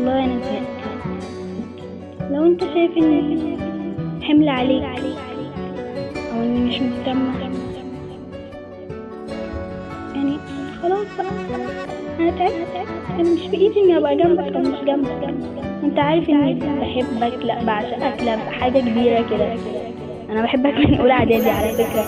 والله انا زهقت لو انت شايف اني حمل عليك او اني مش مهتمة يعني خلاص بقى انا تعبت انا مش بايدي اني ابقى جنبك او مش جنبك انت عارف اني بحبك لا بعشقك لا حاجة كبيرة كده انا بحبك من اولى اعدادي على فكرة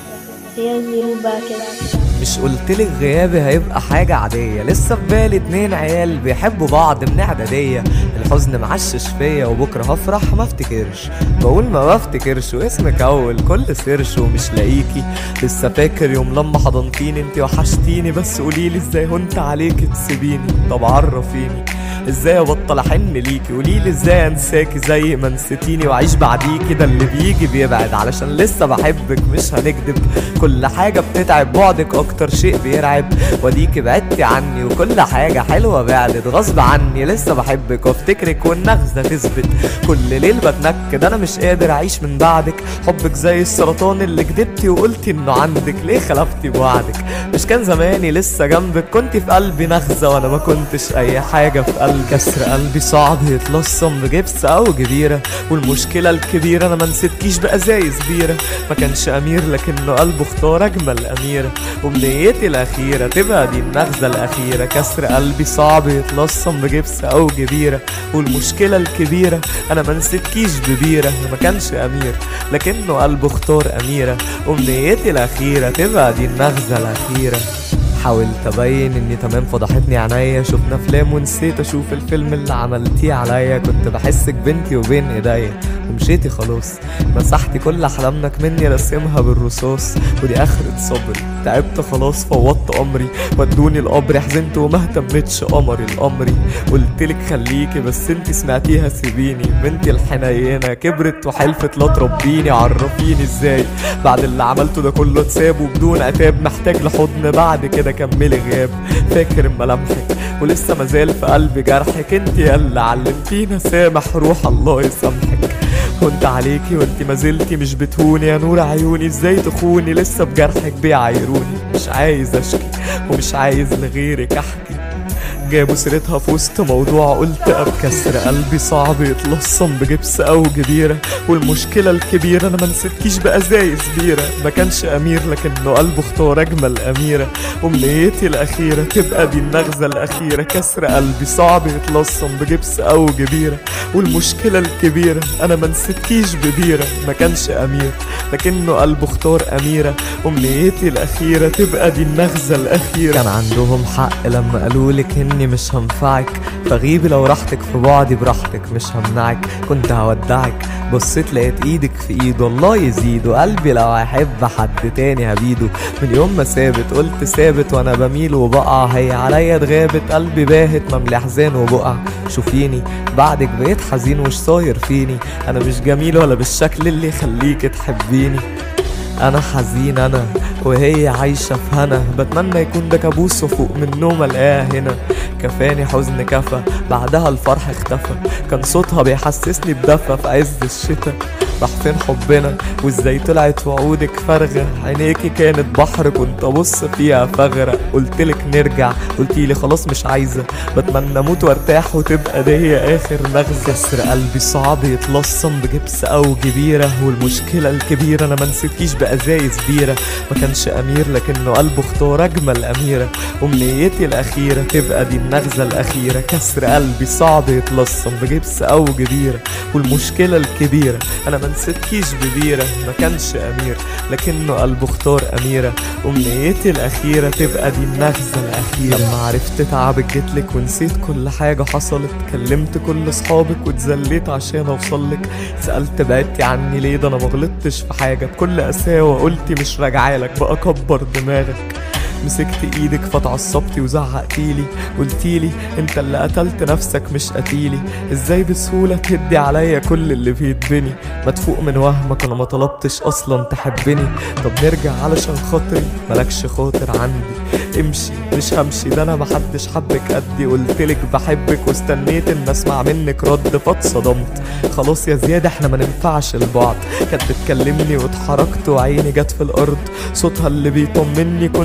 هي الظروف بقى كده مش قلتلك غيابي هيبقى حاجة عادية لسه في بالي اتنين عيال بيحبوا بعض من اعدادية الحزن معشش فيا وبكرة هفرح ما افتكرش بقول ما بفتكرش واسمك اول كل سيرش ومش لاقيكي لسه فاكر يوم لما حضنتيني انتي وحشتيني بس قوليلي ازاي هنت عليكي تسيبيني طب عرفيني ازاي ابطل احن ليكي قوليلي ازاي انساكي زي ما نسيتيني واعيش بعديكي ده اللي بيجي بيبعد علشان لسه بحبك مش هنكدب كل حاجة بتتعب بعدك اكتر شيء بيرعب وديكي بعدتي عني وكل حاجة حلوة بعدت غصب عني لسه بحبك وافتكرك والنغزة تثبت كل ليل بتنكد انا مش قادر اعيش من بعدك حبك زي السرطان اللي كدبتي وقلتي انه عندك ليه خلفتي بوعدك مش كان زماني لسه جنبك كنت في قلبي نغزة وانا ما كنتش اي حاجة في قلبي كسر قلبي صعب يتلصم بجبس او جبيرة والمشكلة الكبيرة انا ما نسيتكيش بأزايز بيرة ما كانش امير لكنه قلبه اختار اجمل اميرة وبنيتي الاخيرة تبقى دي النغزة الاخيرة كسر قلبي صعب يتلصم بجبس او جبيرة والمشكلة الكبيرة انا ما نسيتكيش ببيرة ما كانش امير لكنه قلبه اختار اميرة وبنيتي الاخيرة تبقى دي النغزة الاخيرة حاولت ابين اني تمام فضحتني عينيا شفنا افلام ونسيت اشوف الفيلم اللي عملتيه عليا كنت بحسك بنتي وبين ايديا ومشيتي خلاص مسحتي كل احلامنا مني رسمها بالرصاص ودي اخرة صبري تعبت خلاص فوضت امري ودوني القبر حزنت وما اهتمتش قمري لامري قلتلك خليكي بس انتي سمعتيها سيبيني بنتي الحنينة كبرت وحلفت لا تربيني عرفيني ازاي بعد اللي عملته ده كله اتساب وبدون عتاب محتاج لحضن بعد كده كملي غياب فاكر ملامحك ولسه مازال في قلبي جرحك انتي يلا علمتينا سامح روح الله يسامحك كنت عليكي وانتي ما زلتي مش بتهوني يا نور عيوني ازاي تخوني لسه بجرحك بيعايروني مش عايز اشكي ومش عايز لغيرك احكي جابوا سيرتها في وسط موضوع قلت بكسر قلبي صعب يتلصم بجبس او جبيره والمشكله الكبيره انا ما نسيتكيش بازايز بيره ما كانش امير لكنه قلبه اختار اجمل اميره امنيتي الاخيره تبقى دي النغزه الاخيره كسر قلبي صعب يتلصم بجبس او جبيره والمشكله الكبيره انا ما نسيتكيش ببيره ما كانش امير لكنه قلبه اختار اميره امنيتي الاخيره تبقى دي النغزه الاخيره كان عندهم حق لما قالولك اني مش هنفعك فغيبي لو راحتك في بعدي براحتك مش همنعك كنت هودعك بصيت لقيت ايدك في ايده الله يزيد وقلبي لو هيحب حد تاني هبيده من يوم ما ثابت قلت ثابت وانا بميل وبقع هي عليا اتغابت قلبي باهت مملي احزان وبقع شوفيني بعدك بقيت حزين وش صاير فيني انا مش جميل ولا بالشكل اللي يخليك تحبيني انا حزين انا وهي عايشة في هنا بتمنى يكون ده كابوس وفوق من نوم الاقيها هنا كفاني حزن كفى بعدها الفرح اختفى كان صوتها بيحسسني بدفى في عز الشتا راح فين حبنا وازاي طلعت وعودك فارغة عينيكي كانت بحر كنت ابص فيها فغرق قلتلك نرجع قلتيلي خلاص مش عايزة بتمنى اموت وارتاح وتبقى دي هي اخر نغزة كسر قلبي صعب يتلصم بجبس او جبيرة والمشكلة الكبيرة انا منسيتكيش بأزايز بيرة ما كانش امير لكنه قلبه اختار اجمل اميرة امنيتي الاخيرة تبقى دي النغزة الاخيرة كسر قلبي صعب يتلصم بجبس او جبيرة والمشكلة الكبيرة انا منسيتكيش ببيرة ما كانش امير لكنه قلبه اختار اميرة امنيتي الاخيرة تبقى دي النغزة الاخيرة لما عرفت تعبك جيتلك ونسيت كل حاجة حصلت كلمت كل اصحابك واتذليت عشان اوصلك سألت بعدتي عني ليه ده انا مغلطتش في حاجة بكل قساوة قلتي مش راجعالك بقى كبر دماغك مسكت ايدك فتعصبتي وزعقتيلي قلتيلي انت اللي قتلت نفسك مش قتيلي ازاي بسهولة تهدي عليا كل اللي بيتبني ما تفوق من وهمك انا ما طلبتش اصلا تحبني طب نرجع علشان خاطري ملكش خاطر عندي امشي مش همشي ده انا محدش حبك قدي قلتلك بحبك واستنيت ان اسمع منك رد فاتصدمت خلاص يا زياد احنا ما ننفعش لبعض كانت بتكلمني واتحركت وعيني جت في الارض صوتها اللي بيطمني كنت سامعه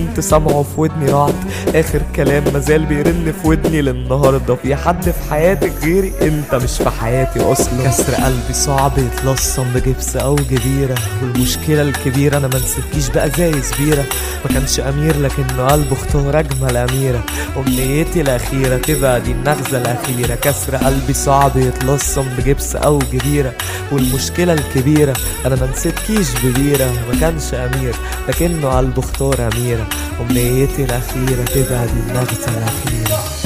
دمعه في ودني رعد اخر كلام مازال بيرن في ودني للنهارده في حد في حياتك غيري انت مش في حياتي اصلا كسر قلبي صعب يتلصم بجبس او جبيره والمشكله الكبيره انا منسيتكيش بقى زي سبيره ما كانش امير لكنه قلبه اختار اجمل اميره امنيتي الاخيره تبقى دي النغزه الاخيره كسر قلبي صعب يتلصم بجبس او جبيره والمشكله الكبيره انا منسيتكيش ببيره ما كانش امير لكنه قلبه اختار اميره امنيتي الاخيره تبقى دي النغزه الاخيره